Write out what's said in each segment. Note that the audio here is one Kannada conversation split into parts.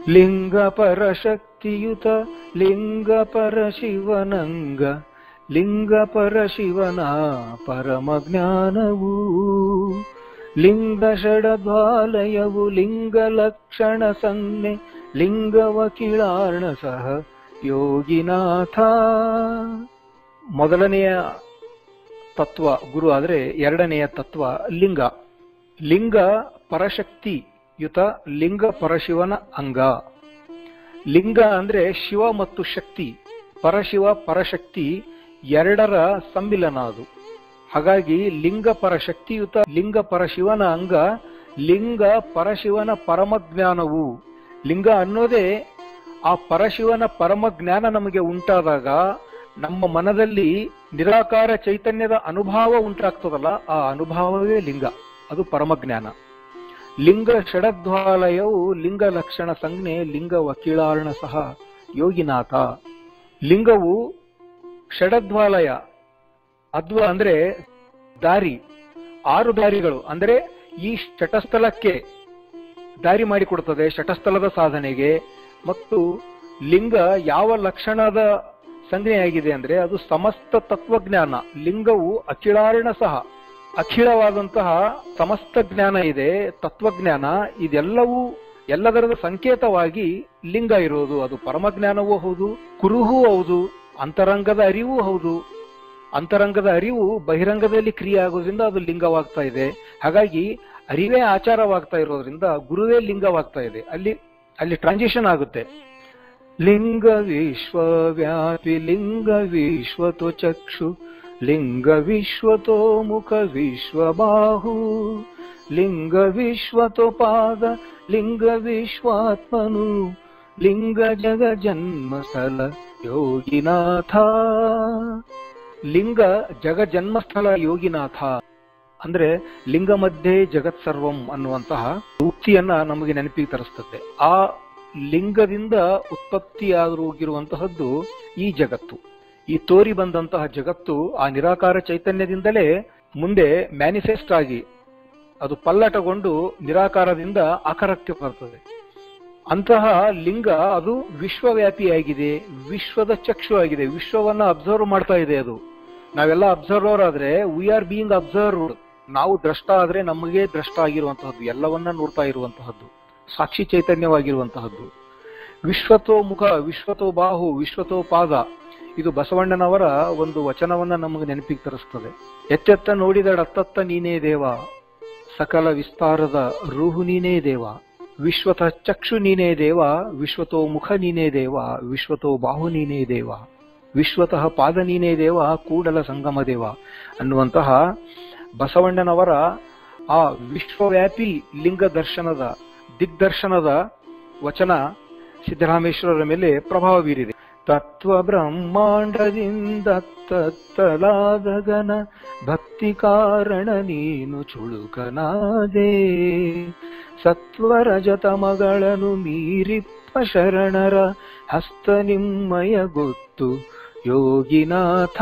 ಲಿಂಗ ಪರಶಕ್ತಿಯುತ ಲಿಂಗ ಪರಶಿವನಂಗ ಲಿಂಗ ಪರಶಿವನ ಪರಮ ಜ್ಞಾನವು ಲಿಂಗ ಷಡದ್ವಾಲಯವು ಲಿಂಗ ಲಕ್ಷಣ ಸಂಜ್ಞೆ ಲಿಂಗವ ಕಿಳಾರ್ಣ ಸಹ ಯೋಗಿನಾಥ ಮೊದಲನೆಯ ತತ್ವ ಗುರು ಆದ್ರೆ ಎರಡನೆಯ ತತ್ವ ಲಿಂಗ ಲಿಂಗ ಪರಶಕ್ತಿ ಯುತ ಲಿಂಗ ಪರಶಿವನ ಅಂಗ ಲಿಂಗ ಅಂದ್ರೆ ಶಿವ ಮತ್ತು ಶಕ್ತಿ ಪರಶಿವ ಪರಶಕ್ತಿ ಎರಡರ ಸಮ್ಮಿಲನ ಅದು ಹಾಗಾಗಿ ಲಿಂಗ ಪರಶಕ್ತಿಯುತ ಲಿಂಗ ಪರಶಿವನ ಅಂಗ ಲಿಂಗ ಪರಶಿವನ ಪರಮಜ್ಞಾನವು ಲಿಂಗ ಅನ್ನೋದೇ ಆ ಪರಶಿವನ ಪರಮಜ್ಞಾನ ನಮಗೆ ಉಂಟಾದಾಗ ನಮ್ಮ ಮನದಲ್ಲಿ ನಿರಾಕಾರ ಚೈತನ್ಯದ ಅನುಭವ ಉಂಟಾಗ್ತದಲ್ಲ ಆ ಅನುಭವವೇ ಲಿಂಗ ಅದು ಪರಮಜ್ಞಾನ ಲಿಂಗ ಷಡದ್ವಾಲಯವು ಲಿಂಗ ಲಕ್ಷಣ ಸಂಜ್ಞೆ ಲಿಂಗ ವಕೀಲಾರ್ಣ ಸಹ ಯೋಗಿನಾಥ ಲಿಂಗವು ಷಡದ್ವಾಲಯ ಅದ್ವ ಅಂದ್ರೆ ದಾರಿ ಆರು ದಾರಿಗಳು ಅಂದ್ರೆ ಈ ಶಟಸ್ಥಲಕ್ಕೆ ದಾರಿ ಮಾಡಿಕೊಡುತ್ತದೆ ಶಟಸ್ಥಲದ ಸಾಧನೆಗೆ ಮತ್ತು ಲಿಂಗ ಯಾವ ಲಕ್ಷಣದ ಸಂಜ್ಞೆಯಾಗಿದೆ ಅಂದ್ರೆ ಅದು ಸಮಸ್ತ ತತ್ವಜ್ಞಾನ ಲಿಂಗವು ಅಖಿಳಾರ್ಣ ಸಹ ಅಖಿಳವಾದಂತಹ ಸಮಸ್ತ ಜ್ಞಾನ ಇದೆ ತತ್ವಜ್ಞಾನ ಇದೆಲ್ಲವೂ ಎಲ್ಲದರದ ಸಂಕೇತವಾಗಿ ಲಿಂಗ ಇರೋದು ಅದು ಪರಮಜ್ಞಾನವೂ ಹೌದು ಕುರುಹೂ ಹೌದು ಅಂತರಂಗದ ಅರಿವೂ ಹೌದು ಅಂತರಂಗದ ಅರಿವು ಬಹಿರಂಗದಲ್ಲಿ ಕ್ರಿಯೆ ಆಗೋದ್ರಿಂದ ಅದು ಲಿಂಗವಾಗ್ತಾ ಇದೆ ಹಾಗಾಗಿ ಅರಿವೇ ಆಚಾರವಾಗ್ತಾ ಇರೋದ್ರಿಂದ ಗುರುವೇ ಲಿಂಗವಾಗ್ತಾ ಇದೆ ಅಲ್ಲಿ ಅಲ್ಲಿ ಟ್ರಾನ್ಸಿಷನ್ ಆಗುತ್ತೆ ಲಿಂಗ ವಿಶ್ವವ್ಯಾಪಿ ಲಿಂಗ ವಿಶ್ವತೋ ಚಕ್ಷು ಲಿಂಗ ವಿಶ್ವತೋ ಮುಖ ವಿಶ್ವಬಾಹು ಲಿಂಗ ವಿಶ್ವತೋ ಪಾದ ಲಿಂಗ ವಿಶ್ವಾತ್ಮನು ಲಿಂಗ ಜಗ ಜನ್ಮ ಸ್ಥಳ ಯೋಗಿನಾಥ ಲಿಂಗ ಜಗ ಜನ್ಮಸ್ಥಳ ಯೋಗಿನಾಥ ಅಂದ್ರೆ ಲಿಂಗ ಮಧ್ಯೆ ಜಗತ್ ಸರ್ವಂ ಅನ್ನುವಂತಹ ಉಕ್ತಿಯನ್ನ ನಮಗೆ ನೆನಪಿಗೆ ತರಿಸ್ತದೆ ಆ ಲಿಂಗದಿಂದ ಉತ್ಪತ್ತಿಯಾಗಿರುವಂತಹದ್ದು ಈ ಜಗತ್ತು ಈ ತೋರಿ ಬಂದಂತಹ ಜಗತ್ತು ಆ ನಿರಾಕಾರ ಚೈತನ್ಯದಿಂದಲೇ ಮುಂದೆ ಮ್ಯಾನಿಫೆಸ್ಟ್ ಆಗಿ ಅದು ಪಲ್ಲಟಗೊಂಡು ನಿರಾಕಾರದಿಂದ ಆಕಾರಕ್ಕೆ ಬರ್ತದೆ ಅಂತಹ ಲಿಂಗ ಅದು ವಿಶ್ವವ್ಯಾಪಿಯಾಗಿದೆ ವಿಶ್ವದ ಚಕ್ಷು ಆಗಿದೆ ವಿಶ್ವವನ್ನ ಅಬ್ಸರ್ವ್ ಮಾಡ್ತಾ ಇದೆ ಅದು ನಾವೆಲ್ಲ ಅಬ್ಸರ್ವರ್ ಆದ್ರೆ ವಿ ಆರ್ ಬೀಯಿಂಗ್ ಅಬ್ಸರ್ವ್ ನಾವು ದ್ರಷ್ಟ ಆದ್ರೆ ನಮಗೆ ದ್ರಷ್ಟ ಆಗಿರುವಂತಹದ್ದು ಎಲ್ಲವನ್ನ ನೋಡ್ತಾ ಇರುವಂತಹದ್ದು ಸಾಕ್ಷಿ ಚೈತನ್ಯವಾಗಿರುವಂತಹದ್ದು ವಿಶ್ವತೋ ಮುಖ ವಿಶ್ವತೋ ಬಾಹು ವಿಶ್ವತೋ ಪಾದ ಇದು ಬಸವಣ್ಣನವರ ಒಂದು ವಚನವನ್ನ ನಮಗೆ ನೆನಪಿಗೆ ತರಿಸ್ತದೆ ಎಚ್ಚೆತ್ತ ನೋಡಿದಡತ್ತತ್ತ ನೀನೇ ದೇವ ಸಕಲ ವಿಸ್ತಾರದ ರೂಹು ನೀನೇ ದೇವ ವಿಶ್ವತ ಚಕ್ಷು ನೀನೇ ದೇವ ವಿಶ್ವತೋ ಮುಖ ನೀನೇ ದೇವ ವಿಶ್ವತೋ ಬಾಹು ನೀನೇ ದೇವ ವಿಶ್ವತಃ ಪಾದ ನೀನೇ ದೇವ ಕೂಡಲ ಸಂಗಮ ದೇವ ಅನ್ನುವಂತಹ ಬಸವಣ್ಣನವರ ಆ ವಿಶ್ವವ್ಯಾಪಿ ಲಿಂಗ ದರ್ಶನದ ದಿಗ್ದರ್ಶನದ ವಚನ ಸಿದ್ದರಾಮೇಶ್ವರರ ಮೇಲೆ ಪ್ರಭಾವ ಬೀರಿದೆ ತತ್ವ ಬ್ರಹ್ಮಾಂಡದಿಂದ ತತ್ತಲಾದ ಗನ ಭಕ್ತಿ ಕಾರಣ ನೀನು ಚುಳುಕನಾದೆ ಸತ್ವರಜತಮಗಳನ್ನು ಮೀರಿಪ್ಪ ಶರಣರ ಹಸ್ತ ನಿಮ್ಮಯ ಗೊತ್ತು ಯೋಗಿನಾಥ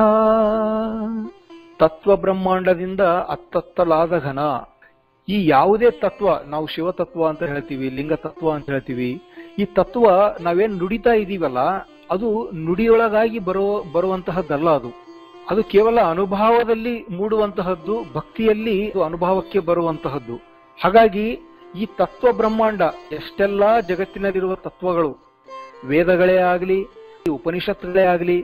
ತತ್ವ ಬ್ರಹ್ಮಾಂಡದಿಂದ ಅತ್ತತ್ತಲಾದ ಘನ ಈ ಯಾವುದೇ ತತ್ವ ನಾವು ಶಿವತತ್ವ ಅಂತ ಹೇಳ್ತೀವಿ ಲಿಂಗ ತತ್ವ ಅಂತ ಹೇಳ್ತೀವಿ ಈ ತತ್ವ ನಾವೇನ್ ನುಡಿತಾ ಇದೀವಲ್ಲ ಅದು ನುಡಿಯೊಳಗಾಗಿ ಬರೋ ಬರುವಂತಹದ್ದಲ್ಲ ಅದು ಅದು ಕೇವಲ ಅನುಭವದಲ್ಲಿ ಮೂಡುವಂತಹದ್ದು ಭಕ್ತಿಯಲ್ಲಿ ಅನುಭವಕ್ಕೆ ಬರುವಂತಹದ್ದು ಹಾಗಾಗಿ ಈ ತತ್ವ ಬ್ರಹ್ಮಾಂಡ ಎಷ್ಟೆಲ್ಲಾ ಜಗತ್ತಿನಲ್ಲಿರುವ ತತ್ವಗಳು ವೇದಗಳೇ ಆಗಲಿ ಉಪನಿಷತ್ತುಗಳೇ ಆಗಲಿ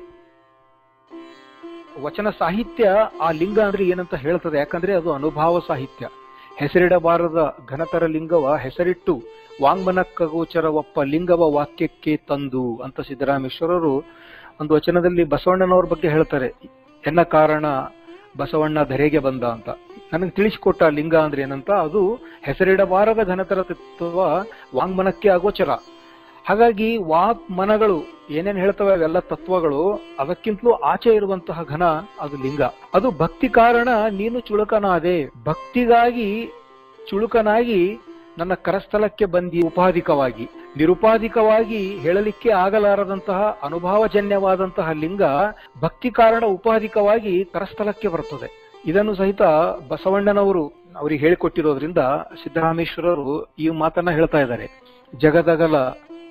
ವಚನ ಸಾಹಿತ್ಯ ಆ ಲಿಂಗ ಅಂದ್ರೆ ಏನಂತ ಹೇಳ್ತದೆ ಯಾಕಂದ್ರೆ ಅದು ಅನುಭವ ಸಾಹಿತ್ಯ ಹೆಸರಿಡಬಾರದ ಘನತರ ಲಿಂಗವ ಹೆಸರಿಟ್ಟು ವಾಂಗ್ಮನಕ್ಕ ಗೋಚರವಪ್ಪ ಲಿಂಗವ ವಾಕ್ಯಕ್ಕೆ ತಂದು ಅಂತ ಸಿದ್ದರಾಮೇಶ್ವರರು ಒಂದು ವಚನದಲ್ಲಿ ಬಸವಣ್ಣನವ್ರ ಬಗ್ಗೆ ಹೇಳ್ತಾರೆ ಎನ್ನ ಕಾರಣ ಬಸವಣ್ಣ ಧರೆಗೆ ಬಂದ ಅಂತ ನನಗೆ ತಿಳಿಸಿಕೊಟ್ಟ ಲಿಂಗ ಅಂದ್ರೆ ಏನಂತ ಅದು ಹೆಸರಿಡಬಾರದ ಘನತರ ತತ್ವ ವಾಂಗ್ಮನಕ್ಕೆ ಅಗೋಚರ ಹಾಗಾಗಿ ವಾಕ್ ಮನಗಳು ಏನೇನ್ ಹೇಳ್ತವೆ ಅವೆಲ್ಲ ತತ್ವಗಳು ಅದಕ್ಕಿಂತಲೂ ಆಚೆ ಇರುವಂತಹ ಘನ ಅದು ಲಿಂಗ ಅದು ಭಕ್ತಿ ಕಾರಣ ನೀನು ಚುಳುಕನಾದೆ ಭಕ್ತಿಗಾಗಿ ಚುಳುಕನಾಗಿ ನನ್ನ ಕರಸ್ಥಲಕ್ಕೆ ಬಂದಿ ಉಪಾಧಿಕವಾಗಿ ನಿರುಪಾಧಿಕವಾಗಿ ಹೇಳಲಿಕ್ಕೆ ಆಗಲಾರದಂತಹ ಅನುಭವಜನ್ಯವಾದಂತಹ ಲಿಂಗ ಭಕ್ತಿ ಕಾರಣ ಉಪಾಧಿಕವಾಗಿ ಕರಸ್ಥಲಕ್ಕೆ ಬರ್ತದೆ ಇದನ್ನು ಸಹಿತ ಬಸವಣ್ಣನವರು ಅವರಿಗೆ ಹೇಳಿಕೊಟ್ಟಿರೋದ್ರಿಂದ ಸಿದ್ದರಾಮೇಶ್ವರರು ಈ ಮಾತನ್ನ ಹೇಳ್ತಾ ಇದ್ದಾರೆ ಜಗದಗಲ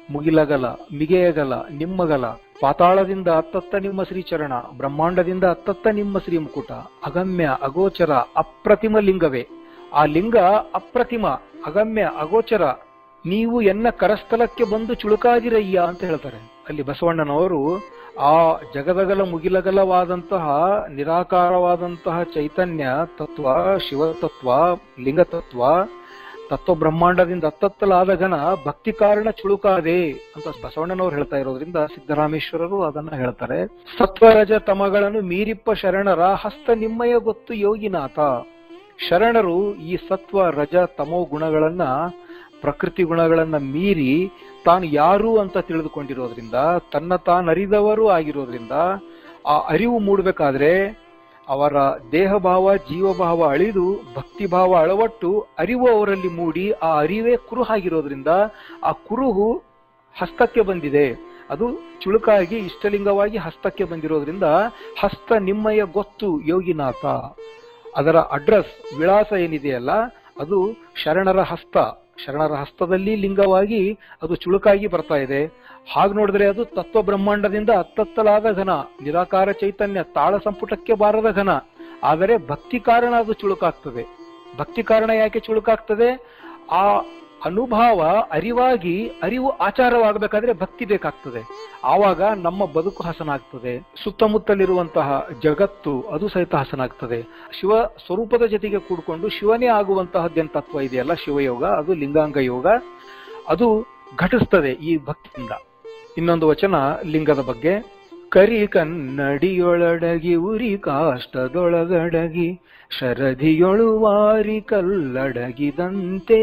ಮುಗಿಲಗಲ ಮಿಗೆಯಗಲ ನಿಮ್ಮಗಲ ಪಾತಾಳದಿಂದ ಅತ್ತತ್ತ ನಿಮ್ಮ ಶ್ರೀಚರಣ ಬ್ರಹ್ಮಾಂಡದಿಂದ ಅತ್ತತ್ತ ನಿಮ್ಮ ಶ್ರೀ ಮುಕುಟ ಅಗಮ್ಯ ಅಗೋಚರ ಅಪ್ರತಿಮ ಲಿಂಗವೇ ಆ ಲಿಂಗ ಅಪ್ರತಿಮ ಅಗಮ್ಯ ಅಗೋಚರ ನೀವು ಎನ್ನ ಕರಸ್ಥಲಕ್ಕೆ ಬಂದು ಚುಳುಕಾದಿರಯ್ಯ ಅಂತ ಹೇಳ್ತಾರೆ ಅಲ್ಲಿ ಬಸವಣ್ಣನವರು ಆ ಜಗದಗಲ ಮುಗಿಲಗಲವಾದಂತಹ ನಿರಾಕಾರವಾದಂತಹ ಚೈತನ್ಯ ತತ್ವ ಶಿವತತ್ವ ಲಿಂಗತತ್ವ ತತ್ವ ಬ್ರಹ್ಮಾಂಡದಿಂದ ಅತ್ತತ್ತಲಾದ ಘನ ಭಕ್ತಿ ಕಾರಣ ಚುಳುಕಾದೆ ಅಂತ ಬಸವಣ್ಣನವರು ಹೇಳ್ತಾ ಇರೋದ್ರಿಂದ ಸಿದ್ದರಾಮೇಶ್ವರರು ಅದನ್ನ ಹೇಳ್ತಾರೆ ಸತ್ವರಜ ತಮಗಳನ್ನು ಮೀರಿಪ್ಪ ಶರಣರ ಹಸ್ತ ನಿಮ್ಮಯ ಗೊತ್ತು ಯೋಗಿನಾಥ ಶರಣರು ಈ ಸತ್ವ ರಜ ತಮೋ ಗುಣಗಳನ್ನ ಪ್ರಕೃತಿ ಗುಣಗಳನ್ನ ಮೀರಿ ತಾನು ಯಾರು ಅಂತ ತಿಳಿದುಕೊಂಡಿರೋದ್ರಿಂದ ತನ್ನ ತಾನರಿದವರು ಆಗಿರೋದ್ರಿಂದ ಆ ಅರಿವು ಮೂಡಬೇಕಾದ್ರೆ ಅವರ ದೇಹಭಾವ ಜೀವಭಾವ ಅಳಿದು ಭಕ್ತಿಭಾವ ಅಳವಟ್ಟು ಅರಿವು ಅವರಲ್ಲಿ ಮೂಡಿ ಆ ಅರಿವೇ ಕುರುಹಾಗಿರೋದ್ರಿಂದ ಆ ಕುರುಹು ಹಸ್ತಕ್ಕೆ ಬಂದಿದೆ ಅದು ಚುಳುಕಾಗಿ ಇಷ್ಟಲಿಂಗವಾಗಿ ಹಸ್ತಕ್ಕೆ ಬಂದಿರೋದ್ರಿಂದ ಹಸ್ತ ನಿಮ್ಮಯ ಗೊತ್ತು ಯೋಗಿನಾಥ ಅದರ ಅಡ್ರೆಸ್ ವಿಳಾಸ ಏನಿದೆಯಲ್ಲ ಅದು ಶರಣರ ಹಸ್ತ ಶರಣರ ಹಸ್ತದಲ್ಲಿ ಲಿಂಗವಾಗಿ ಅದು ಚುಳುಕಾಗಿ ಬರ್ತಾ ಇದೆ ಹಾಗೆ ನೋಡಿದ್ರೆ ಅದು ತತ್ವ ಬ್ರಹ್ಮಾಂಡದಿಂದ ಅತ್ತತ್ತಲಾದ ಘನ ನಿರಾಕಾರ ಚೈತನ್ಯ ತಾಳ ಸಂಪುಟಕ್ಕೆ ಬಾರದ ಘನ ಆದರೆ ಭಕ್ತಿ ಕಾರಣ ಅದು ಚುಳುಕಾಗ್ತದೆ ಭಕ್ತಿ ಕಾರಣ ಯಾಕೆ ಚುಳುಕಾಗ್ತದೆ ಆ ಅನುಭವ ಅರಿವಾಗಿ ಅರಿವು ಆಚಾರವಾಗಬೇಕಾದ್ರೆ ಭಕ್ತಿ ಬೇಕಾಗ್ತದೆ ಆವಾಗ ನಮ್ಮ ಬದುಕು ಹಸನಾಗ್ತದೆ ಸುತ್ತಮುತ್ತಲಿರುವಂತಹ ಜಗತ್ತು ಅದು ಸಹಿತ ಹಸನಾಗ್ತದೆ ಶಿವ ಸ್ವರೂಪದ ಜೊತೆಗೆ ಕೂಡ್ಕೊಂಡು ಶಿವನೇ ಆಗುವಂತಹದ್ದೇನ್ ತತ್ವ ಇದೆಯಲ್ಲ ಶಿವಯೋಗ ಅದು ಲಿಂಗಾಂಗ ಯೋಗ ಅದು ಘಟಿಸ್ತದೆ ಈ ಭಕ್ತಿಯಿಂದ ಇನ್ನೊಂದು ವಚನ ಲಿಂಗದ ಬಗ್ಗೆ ಕರಿ ಕನ್ನಡಿಯೊಳಡಗಿ ಉರಿ ಕಾಷ್ಟದೊಳಗಡಗಿ ಶರದಿಯೊಳು ವಾರಿ ಕಲ್ಲಡಗಿದಂತೆ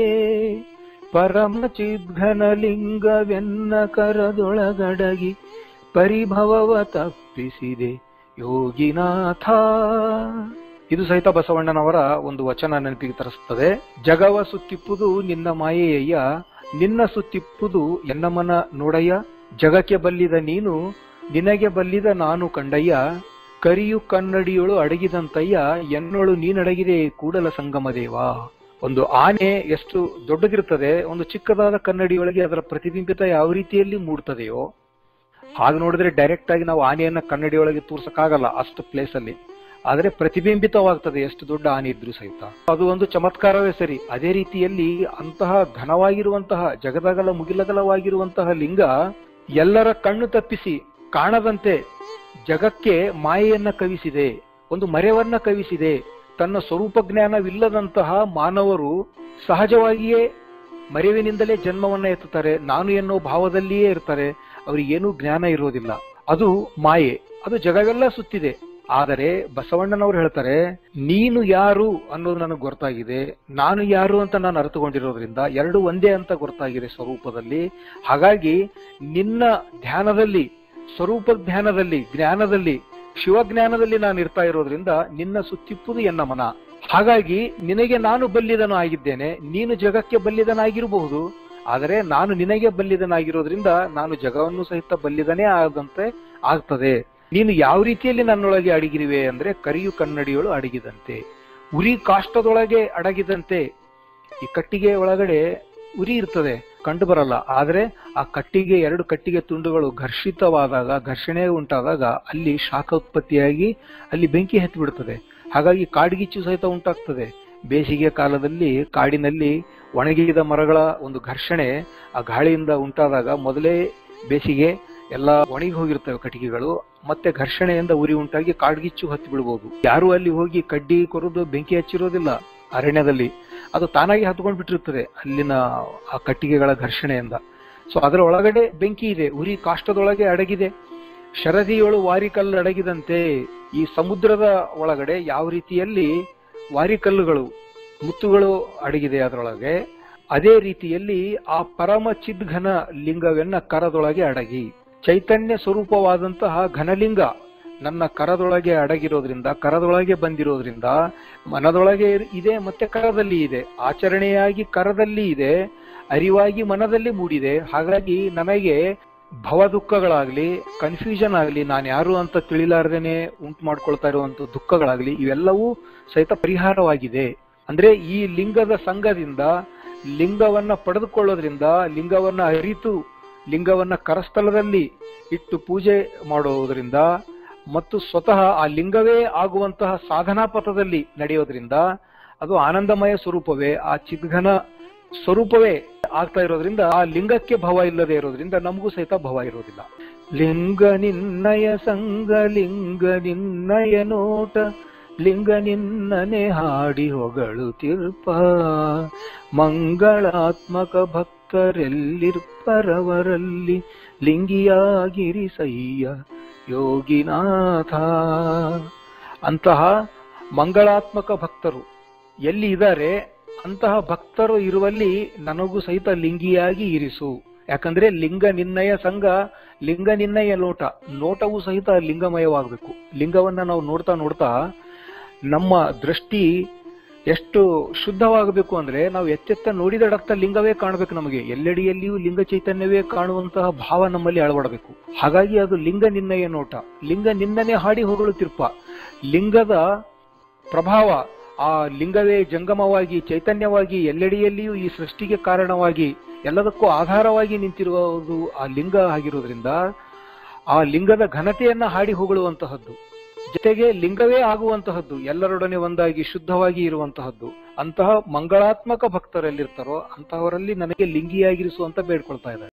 ಪರಮ ಚಿದ್ಘನ ಲಿಂಗವೆನ್ನ ಕರದೊಳಗಡಗಿ ಪರಿಭವವ ತಪ್ಪಿಸಿದೆ ಯೋಗಿನಾಥ ಇದು ಸಹಿತ ಬಸವಣ್ಣನವರ ಒಂದು ವಚನ ನೆನಪಿಗೆ ತರಿಸುತ್ತದೆ ಜಗವ ಸುತ್ತಿಪ್ಪುದು ನಿನ್ನ ಮಾಯೆಯಯ್ಯ ನಿನ್ನ ಸುತ್ತಿಪ್ಪುದು ಎನ್ನ ಮನ ನೋಡಯ್ಯ ಜಗಕ್ಕೆ ಬಲ್ಲಿದ ನೀನು ನಿನಗೆ ಬಲ್ಲಿದ ನಾನು ಕಂಡಯ್ಯ ಕರಿಯು ಕನ್ನಡಿಯೊಳು ಅಡಗಿದಂತಯ್ಯ ಎನ್ನೊಳು ನೀನಡಗಿದೆ ಕೂಡಲ ಸಂಗಮ ದೇವ ಒಂದು ಆನೆ ಎಷ್ಟು ದೊಡ್ಡದಿರ್ತದೆ ಒಂದು ಚಿಕ್ಕದಾದ ಕನ್ನಡಿಯೊಳಗೆ ಅದರ ಪ್ರತಿಬಿಂಬಿತ ಯಾವ ರೀತಿಯಲ್ಲಿ ಮೂಡ್ತದೆಯೋ ಹಾಗೆ ನೋಡಿದ್ರೆ ಡೈರೆಕ್ಟ್ ಆಗಿ ನಾವು ಆನೆಯನ್ನ ಕನ್ನಡಿಯೊಳಗೆ ತೋರ್ಸಕ್ಕಾಗಲ್ಲ ಅಷ್ಟು ಪ್ಲೇಸ್ ಅಲ್ಲಿ ಆದ್ರೆ ಪ್ರತಿಬಿಂಬಿತವಾಗ್ತದೆ ಎಷ್ಟು ದೊಡ್ಡ ಆನೆ ಇದ್ರು ಸಹಿತ ಅದು ಒಂದು ಚಮತ್ಕಾರವೇ ಸರಿ ಅದೇ ರೀತಿಯಲ್ಲಿ ಅಂತಹ ಘನವಾಗಿರುವಂತಹ ಜಗದಗಲ ಮುಗಿಲಗಲವಾಗಿರುವಂತಹ ಲಿಂಗ ಎಲ್ಲರ ಕಣ್ಣು ತಪ್ಪಿಸಿ ಕಾಣದಂತೆ ಜಗಕ್ಕೆ ಮಾಯೆಯನ್ನ ಕವಿಸಿದೆ ಒಂದು ಮರೆವನ್ನ ಕವಿಸಿದೆ ತನ್ನ ಸ್ವರೂಪ ಜ್ಞಾನವಿಲ್ಲದಂತಹ ಮಾನವರು ಸಹಜವಾಗಿಯೇ ಮರೆವಿನಿಂದಲೇ ಜನ್ಮವನ್ನ ಎತ್ತುತ್ತಾರೆ ನಾನು ಎನ್ನೋ ಭಾವದಲ್ಲಿಯೇ ಇರ್ತಾರೆ ಅವರಿಗೇನೂ ಜ್ಞಾನ ಇರೋದಿಲ್ಲ ಅದು ಮಾಯೆ ಅದು ಜಗವೆಲ್ಲ ಸುತ್ತಿದೆ ಆದರೆ ಬಸವಣ್ಣನವರು ಹೇಳ್ತಾರೆ ನೀನು ಯಾರು ಅನ್ನೋದು ನನಗೆ ಗೊತ್ತಾಗಿದೆ ನಾನು ಯಾರು ಅಂತ ನಾನು ಅರ್ಥಕೊಂಡಿರೋದ್ರಿಂದ ಎರಡು ಒಂದೇ ಅಂತ ಗೊತ್ತಾಗಿದೆ ಸ್ವರೂಪದಲ್ಲಿ ಹಾಗಾಗಿ ನಿನ್ನ ಧ್ಯಾನದಲ್ಲಿ ಸ್ವರೂಪ ಧ್ಯಾನದಲ್ಲಿ ಜ್ಞಾನದಲ್ಲಿ ಶಿವಜ್ಞಾನದಲ್ಲಿ ನಾನು ಇರ್ತಾ ಇರೋದ್ರಿಂದ ನಿನ್ನ ಸುತ್ತಿಪ್ಪುದು ಎನ್ನ ಮನ ಹಾಗಾಗಿ ನಿನಗೆ ನಾನು ಬಲ್ಲಿದನು ಆಗಿದ್ದೇನೆ ನೀನು ಜಗಕ್ಕೆ ಬಲ್ಲಿದನಾಗಿರಬಹುದು ಆದರೆ ನಾನು ನಿನಗೆ ಬಲ್ಲಿದನಾಗಿರೋದ್ರಿಂದ ನಾನು ಜಗವನ್ನು ಸಹಿತ ಬಲ್ಲಿದನೇ ಆದಂತೆ ಆಗ್ತದೆ ನೀನು ಯಾವ ರೀತಿಯಲ್ಲಿ ನನ್ನೊಳಗೆ ಅಡಗಿರುವೆ ಅಂದ್ರೆ ಕರಿಯು ಕನ್ನಡಿಯೊಳು ಅಡಗಿದಂತೆ ಉರಿ ಕಾಷ್ಟದೊಳಗೆ ಅಡಗಿದಂತೆ ಈ ಕಟ್ಟಿಗೆ ಒಳಗಡೆ ಉರಿ ಇರ್ತದೆ ಕಂಡು ಬರಲ್ಲ ಆದ್ರೆ ಆ ಕಟ್ಟಿಗೆ ಎರಡು ಕಟ್ಟಿಗೆ ತುಂಡುಗಳು ಘರ್ಷಿತವಾದಾಗ ಘರ್ಷಣೆ ಉಂಟಾದಾಗ ಅಲ್ಲಿ ಶಾಖ ಉತ್ಪತ್ತಿಯಾಗಿ ಅಲ್ಲಿ ಬೆಂಕಿ ಹತ್ತಿ ಬಿಡ್ತದೆ ಹಾಗಾಗಿ ಕಾಡ್ಗಿಚ್ಚು ಸಹಿತ ಉಂಟಾಗ್ತದೆ ಬೇಸಿಗೆ ಕಾಲದಲ್ಲಿ ಕಾಡಿನಲ್ಲಿ ಒಣಗಿದ ಮರಗಳ ಒಂದು ಘರ್ಷಣೆ ಆ ಗಾಳಿಯಿಂದ ಉಂಟಾದಾಗ ಮೊದಲೇ ಬೇಸಿಗೆ ಎಲ್ಲ ಒಣಗಿ ಹೋಗಿರ್ತವೆ ಕಟ್ಟಿಗೆಗಳು ಮತ್ತೆ ಘರ್ಷಣೆಯಿಂದ ಉರಿ ಉಂಟಾಗಿ ಕಾಡ್ಗಿಚ್ಚು ಹತ್ತಿ ಬಿಡ್ಬೋದು ಯಾರು ಅಲ್ಲಿ ಹೋಗಿ ಕಡ್ಡಿ ಕೊರದು ಬೆಂಕಿ ಹಚ್ಚಿರೋದಿಲ್ಲ ಅರಣ್ಯದಲ್ಲಿ ಅದು ತಾನಾಗಿ ಹತ್ಕೊಂಡ್ ಬಿಟ್ಟಿರ್ತದೆ ಅಲ್ಲಿನ ಆ ಕಟ್ಟಿಗೆಗಳ ಘರ್ಷಣೆಯಿಂದ ಸೊ ಅದರ ಒಳಗಡೆ ಬೆಂಕಿ ಇದೆ ಉರಿ ಕಾಷ್ಟದೊಳಗೆ ಅಡಗಿದೆ ಶರದಿಯೊಳು ವಾರಿಕಲ್ಲು ಅಡಗಿದಂತೆ ಈ ಸಮುದ್ರದ ಒಳಗಡೆ ಯಾವ ರೀತಿಯಲ್ಲಿ ವಾರಿಕಲ್ಲುಗಳು ಮುತ್ತುಗಳು ಅಡಗಿದೆ ಅದರೊಳಗೆ ಅದೇ ರೀತಿಯಲ್ಲಿ ಆ ಪರಮ ಚಿದ್ಘನ ಲಿಂಗವೆನ್ನ ಕರದೊಳಗೆ ಅಡಗಿ ಚೈತನ್ಯ ಸ್ವರೂಪವಾದಂತಹ ಘನಲಿಂಗ ನನ್ನ ಕರದೊಳಗೆ ಅಡಗಿರೋದ್ರಿಂದ ಕರದೊಳಗೆ ಬಂದಿರೋದ್ರಿಂದ ಮನದೊಳಗೆ ಇದೆ ಮತ್ತೆ ಕರದಲ್ಲಿ ಇದೆ ಆಚರಣೆಯಾಗಿ ಕರದಲ್ಲಿ ಇದೆ ಅರಿವಾಗಿ ಮನದಲ್ಲಿ ಮೂಡಿದೆ ಹಾಗಾಗಿ ನನಗೆ ಭವ ದುಃಖಗಳಾಗ್ಲಿ ಕನ್ಫ್ಯೂಷನ್ ಆಗ್ಲಿ ನಾನು ಯಾರು ಅಂತ ತಿಳಿಲಾರ್ದೇನೆ ಉಂಟು ಮಾಡ್ಕೊಳ್ತಾ ಇರುವಂತ ದುಃಖಗಳಾಗ್ಲಿ ಇವೆಲ್ಲವೂ ಸಹಿತ ಪರಿಹಾರವಾಗಿದೆ ಅಂದ್ರೆ ಈ ಲಿಂಗದ ಸಂಘದಿಂದ ಲಿಂಗವನ್ನ ಪಡೆದುಕೊಳ್ಳೋದ್ರಿಂದ ಲಿಂಗವನ್ನ ಅರಿತು ಲಿಂಗವನ್ನ ಕರಸ್ಥಲದಲ್ಲಿ ಇಟ್ಟು ಪೂಜೆ ಮಾಡುವುದರಿಂದ ಮತ್ತು ಸ್ವತಃ ಆ ಲಿಂಗವೇ ಆಗುವಂತಹ ಸಾಧನಾ ಪಥದಲ್ಲಿ ನಡೆಯೋದ್ರಿಂದ ಅದು ಆನಂದಮಯ ಸ್ವರೂಪವೇ ಆ ಚಿದ್ಘನ ಸ್ವರೂಪವೇ ಆಗ್ತಾ ಇರೋದ್ರಿಂದ ಆ ಲಿಂಗಕ್ಕೆ ಭವ ಇಲ್ಲದೆ ಇರೋದ್ರಿಂದ ನಮಗೂ ಸಹಿತ ಭವ ಇರೋದಿಲ್ಲ ಲಿಂಗ ನಿನ್ನಯ ಸಂಗ ಲಿಂಗ ನಿನ್ನಯ ನೋಟ ಲಿಂಗ ನಿನ್ನನೆ ಹಾಡಿ ಹೊಗಳುತ್ತಿರ್ಪ ಮಂಗಳಾತ್ಮಕ ಭಕ್ತರೆಲ್ಲಿರ್ಪರವರಲ್ಲಿ ಲಿಂಗಿಯಾಗಿರಿಸಯ್ಯ ಯೋಗಿನಾಥ ಅಂತಹ ಮಂಗಳಾತ್ಮಕ ಭಕ್ತರು ಎಲ್ಲಿ ಇದ್ದಾರೆ ಅಂತಹ ಭಕ್ತರು ಇರುವಲ್ಲಿ ನನಗೂ ಸಹಿತ ಲಿಂಗಿಯಾಗಿ ಇರಿಸು ಯಾಕಂದ್ರೆ ಲಿಂಗ ನಿರ್ಣಯ ಸಂಘ ಲಿಂಗ ನಿರ್ಣಯ ಲೋಟ ನೋಟವೂ ಸಹಿತ ಲಿಂಗಮಯವಾಗಬೇಕು ಲಿಂಗವನ್ನ ನಾವು ನೋಡ್ತಾ ನೋಡ್ತಾ ನಮ್ಮ ದೃಷ್ಟಿ ಎಷ್ಟು ಶುದ್ಧವಾಗಬೇಕು ಅಂದ್ರೆ ನಾವು ಎಚ್ಚೆತ್ತ ನೋಡಿದಡತ್ತ ಲಿಂಗವೇ ಕಾಣಬೇಕು ನಮಗೆ ಎಲ್ಲೆಡೆಯಲ್ಲಿಯೂ ಲಿಂಗ ಚೈತನ್ಯವೇ ಕಾಣುವಂತಹ ಭಾವ ನಮ್ಮಲ್ಲಿ ಅಳವಡಬೇಕು ಹಾಗಾಗಿ ಅದು ಲಿಂಗ ನಿರ್ಣಯ ನೋಟ ಲಿಂಗ ನಿನ್ನನೆ ಹಾಡಿ ಹೊಗಳುತ್ತಿರ್ಪ ಲಿಂಗದ ಪ್ರಭಾವ ಆ ಲಿಂಗವೇ ಜಂಗಮವಾಗಿ ಚೈತನ್ಯವಾಗಿ ಎಲ್ಲೆಡೆಯಲ್ಲಿಯೂ ಈ ಸೃಷ್ಟಿಗೆ ಕಾರಣವಾಗಿ ಎಲ್ಲದಕ್ಕೂ ಆಧಾರವಾಗಿ ನಿಂತಿರುವುದು ಆ ಲಿಂಗ ಆಗಿರೋದ್ರಿಂದ ಆ ಲಿಂಗದ ಘನತೆಯನ್ನ ಹಾಡಿ ಹೊಗಳುವಂತಹದ್ದು ಜೊತೆಗೆ ಲಿಂಗವೇ ಆಗುವಂತಹದ್ದು ಎಲ್ಲರೊಡನೆ ಒಂದಾಗಿ ಶುದ್ಧವಾಗಿ ಇರುವಂತಹದ್ದು ಅಂತಹ ಮಂಗಳಾತ್ಮಕ ಭಕ್ತರೆಲ್ಲಿರ್ತಾರೋ ಅಂತಹವರಲ್ಲಿ ನನಗೆ ಲಿಂಗಿಯಾಗಿರಿಸುವಂತ ಬೇಡ್ಕೊಳ್ತಾ ಇದ್ದಾರೆ